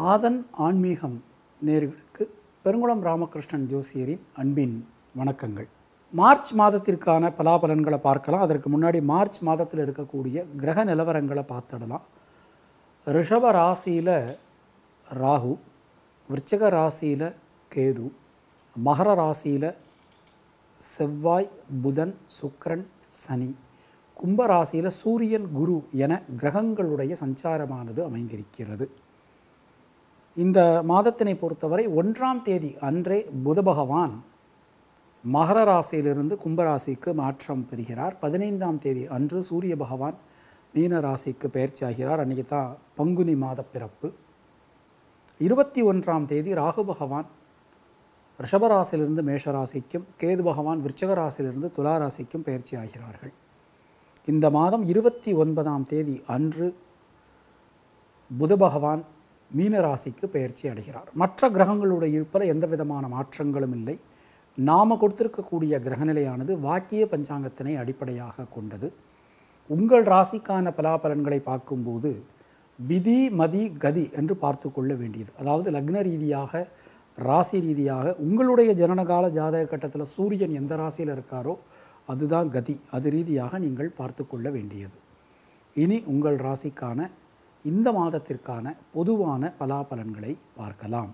ஆதன் ஆன்மீகம் நேர்களுக்கு பெருங்குளம் ராமகிருஷ்ணன் ஜோசியரின் அன்பின் வணக்கங்கள் மார்ச் மாதத்திற்கான பலாபலன்களை பார்க்கலாம் அதற்கு முன்னாடி மார்ச் மாதத்தில் இருக்கக்கூடிய கிரக நிலவரங்களை பார்த்துடலாம் ரிஷப ராசியில் ராகு விருச்சக ராசியில் கேது மகர ராசியில் செவ்வாய் புதன் சுக்கிரன் சனி கும்ப ராசியில் சூரியன் குரு என கிரகங்களுடைய சஞ்சாரமானது அமைந்திருக்கிறது இந்த மாதத்தினை பொறுத்தவரை ஒன்றாம் தேதி அன்றே புத பகவான் மகர ராசியிலிருந்து கும்பராசிக்கு மாற்றம் பெறுகிறார் பதினைந்தாம் தேதி அன்று சூரிய பகவான் மீன ராசிக்கு பயிற்சி ஆகிறார் அன்றைக்கி தான் பங்குனி மாத பிறப்பு இருபத்தி ஒன்றாம் தேதி ராகு பகவான் ரிஷபராசியிலிருந்து மேஷராசிக்கும் கேது பகவான் விருச்சக ராசியிலிருந்து துலா ராசிக்கும் பயிற்சி ஆகிறார்கள் இந்த மாதம் இருபத்தி ஒன்பதாம் தேதி அன்று புத பகவான் மீன ராசிக்கு பயிற்சி அடைகிறார் மற்ற கிரகங்களுடைய இருப்பதில் எந்த விதமான மாற்றங்களும் இல்லை நாம் கொடுத்திருக்கக்கூடிய கிரகநிலையானது வாக்கிய பஞ்சாங்கத்தினை அடிப்படையாக கொண்டது உங்கள் ராசிக்கான பலாபலன்களை பார்க்கும்போது விதி மதி கதி என்று பார்த்து கொள்ள வேண்டியது அதாவது லக்ன ரீதியாக ராசி ரீதியாக உங்களுடைய ஜனனகால ஜாதக கட்டத்தில் சூரியன் எந்த ராசியில் இருக்காரோ அதுதான் கதி அது ரீதியாக நீங்கள் பார்த்து கொள்ள வேண்டியது இனி உங்கள் ராசிக்கான இந்த மாதத்திற்கான பொதுவான பலாபலன்களை பார்க்கலாம்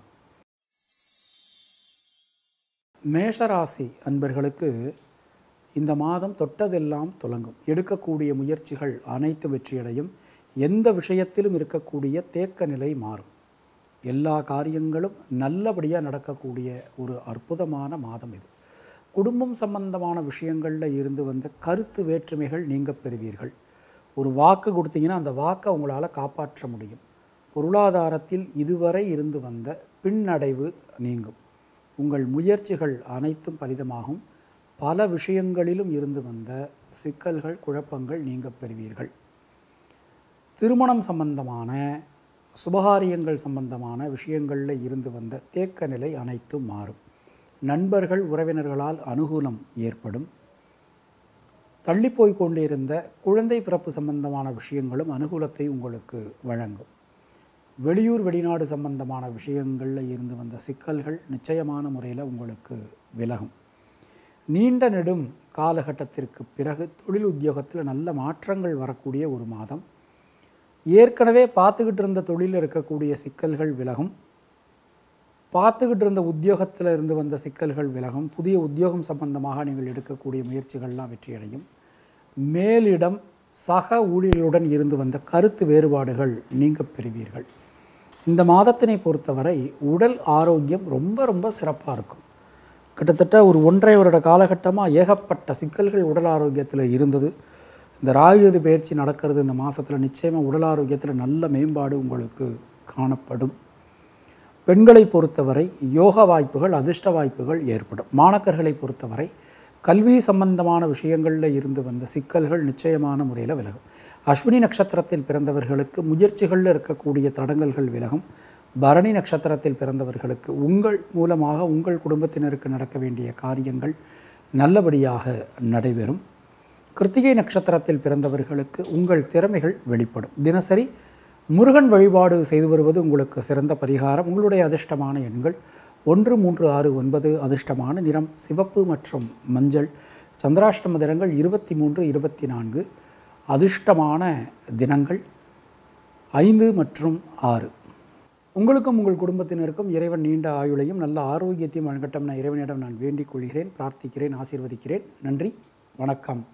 மேஷராசி அன்பர்களுக்கு இந்த மாதம் தொட்டதெல்லாம் தொடங்கும் எடுக்கக்கூடிய முயற்சிகள் அனைத்து வெற்றியடையும் எந்த விஷயத்திலும் இருக்கக்கூடிய தேக்க நிலை மாறும் எல்லா காரியங்களும் நல்லபடியாக நடக்கக்கூடிய ஒரு அற்புதமான மாதம் இது குடும்பம் சம்பந்தமான விஷயங்களில் இருந்து வந்த கருத்து வேற்றுமைகள் நீங்க பெறுவீர்கள் ஒரு வாக்கு கொடுத்தீங்கன்னா அந்த வாக்கை உங்களால் காப்பாற்ற முடியும் பொருளாதாரத்தில் இதுவரை இருந்து வந்த பின்னடைவு நீங்கும் உங்கள் முயற்சிகள் அனைத்தும் பலிதமாகும் பல விஷயங்களிலும் இருந்து வந்த சிக்கல்கள் குழப்பங்கள் நீங்க பெறுவீர்கள் திருமணம் சம்பந்தமான சுபகாரியங்கள் சம்பந்தமான விஷயங்களில் இருந்து வந்த தேக்க நிலை அனைத்தும் மாறும் நண்பர்கள் உறவினர்களால் அனுகூலம் ஏற்படும் தள்ளிப்போய் கொண்டிருந்த குழந்தை பிறப்பு சம்பந்தமான விஷயங்களும் அனுகூலத்தை உங்களுக்கு வழங்கும் வெளியூர் வெளிநாடு சம்பந்தமான விஷயங்களில் இருந்து வந்த சிக்கல்கள் நிச்சயமான முறையில் உங்களுக்கு விலகும் நீண்ட நெடும் காலகட்டத்திற்கு பிறகு தொழில் உத்தியோகத்தில் நல்ல மாற்றங்கள் வரக்கூடிய ஒரு மாதம் ஏற்கனவே பார்த்துக்கிட்டு இருந்த தொழிலில் இருக்கக்கூடிய சிக்கல்கள் விலகும் பார்த்துக்கிட்டு இருந்த உத்தியோகத்தில் இருந்து வந்த சிக்கல்கள் விலகும் புதிய உத்தியோகம் சம்பந்தமாக நீங்கள் எடுக்கக்கூடிய முயற்சிகள்லாம் வெற்றியடையும் மேலிடம் சக ஊழியர்களுடன் இருந்து வந்த கருத்து வேறுபாடுகள் நீங்க பெறுவீர்கள் இந்த மாதத்தினை பொறுத்தவரை உடல் ஆரோக்கியம் ரொம்ப ரொம்ப சிறப்பாக இருக்கும் கிட்டத்தட்ட ஒரு ஒன்றரை வருட காலகட்டமாக ஏகப்பட்ட சிக்கல்கள் உடல் ஆரோக்கியத்தில் இருந்தது இந்த ராகுகது பயிற்சி நடக்கிறது இந்த மாதத்தில் நிச்சயமாக உடல் ஆரோக்கியத்தில் நல்ல மேம்பாடு உங்களுக்கு காணப்படும் பெண்களை பொறுத்தவரை யோக வாய்ப்புகள் அதிர்ஷ்ட வாய்ப்புகள் ஏற்படும் மாணக்கர்களை பொறுத்தவரை கல்வி சம்பந்தமான விஷயங்களில் இருந்து வந்த சிக்கல்கள் நிச்சயமான முறையில் விலகும் அஸ்வினி நட்சத்திரத்தில் பிறந்தவர்களுக்கு முயற்சிகளில் இருக்கக்கூடிய தடங்கல்கள் விலகும் பரணி நட்சத்திரத்தில் பிறந்தவர்களுக்கு உங்கள் மூலமாக உங்கள் குடும்பத்தினருக்கு நடக்க வேண்டிய காரியங்கள் நல்லபடியாக நடைபெறும் கிருத்திகை நட்சத்திரத்தில் பிறந்தவர்களுக்கு உங்கள் திறமைகள் வெளிப்படும் தினசரி முருகன் வழிபாடு செய்து வருவது உங்களுக்கு சிறந்த பரிகாரம் உங்களுடைய அதிர்ஷ்டமான எண்கள் ஒன்று மூன்று ஆறு ஒன்பது அதிர்ஷ்டமான நிறம் சிவப்பு மற்றும் மஞ்சள் சந்திராஷ்டம தினங்கள் இருபத்தி மூன்று இருபத்தி நான்கு அதிர்ஷ்டமான தினங்கள் ஐந்து மற்றும் ஆறு உங்களுக்கும் உங்கள் குடும்பத்தினருக்கும் இறைவன் நீண்ட ஆயுளையும் நல்ல ஆரோக்கியத்தையும் வழங்கட்டும் நான் இறைவனிடம் நான் வேண்டிக் கொள்கிறேன் பிரார்த்திக்கிறேன் ஆசீர்வதிக்கிறேன் நன்றி வணக்கம்